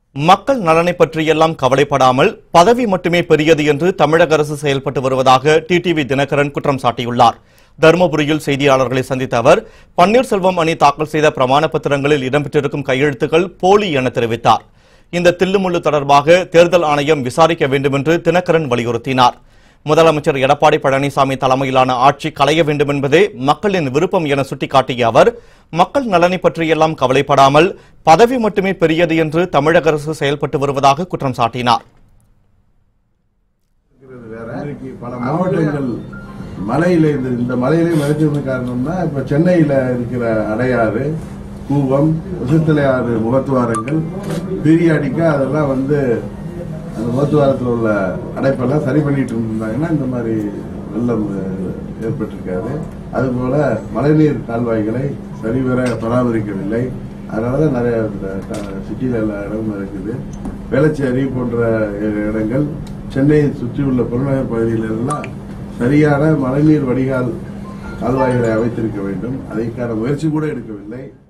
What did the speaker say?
மக்கள் நலனை பற்றியெல்லாம் கவலைப்படாமல் பதவி மட்டுமே பெரியது என்று தமிழக அரசு செயல்பட்டு வருவதாக டிடிவி தினகரன் குற்றம் சாட்டியுள்ளார் தருமபுரியில் செய்தியாளர்களை சந்தித்த அவர் பன்னீர்செல்வம் அணி தாக்கல் செய்த பிரமாண பத்திரங்களில் இடம்பெற்றிருக்கும் கையெழுத்துக்கள் போலி என தெரிவித்தார் இந்த தில்லுமுள்ளு தொடர்பாக தேர்தல் ஆணையம் விசாரிக்க வேண்டும் என்று தினகரன் வலியுறுத்தினார் முதலமைச்சர் எடப்பாடி பழனிசாமி தலைமையிலான ஆட்சி களைய வேண்டும் என்பதே மக்களின் விருப்பம் என சுட்டிக்காட்டிய அவர் மக்கள் நலனை பற்றியெல்லாம் கவலைப்படாமல் பதவி மட்டுமே பெரியது என்று தமிழக அரசு செயல்பட்டு வருவதாக குற்றம் சாட்டினார் இருக்கிறது வேற இன்றைக்கு பல மாவட்டங்கள் மலையில இந்த இந்த மலையிலே மறைச்சது காரணம்னா இப்ப சென்னையில இருக்கிற அடையாறு கூவம் விசித்தலையாறு முகத்துவாரங்கள் பீரியாடிக்கா அதெல்லாம் வந்து அந்த முகத்துவாரத்தில் உள்ள அடைப்பெல்லாம் சரி பண்ணிட்டு இருந்தாங்கன்னா இந்த மாதிரி வெள்ளம் அஹ், ஏற்பட்டிருக்காது அதுபோல மழைநீர் கால்வாய்களை சரிவர பராமரிக்கவில்லை அதனாலதான் நிறைய சிட்டியில எல்லா இடமும் இருக்குது வேளச்சேரி போன்ற இடங்கள் சென்னையை சுற்றியுள்ள புறநகர் பகுதியிலெல்லாம் சரியான மழைநீர் வடிகால் கால்வாய்களை அமைத்திருக்க வேண்டும் அதற்கான முயற்சி கூட எடுக்கவில்லை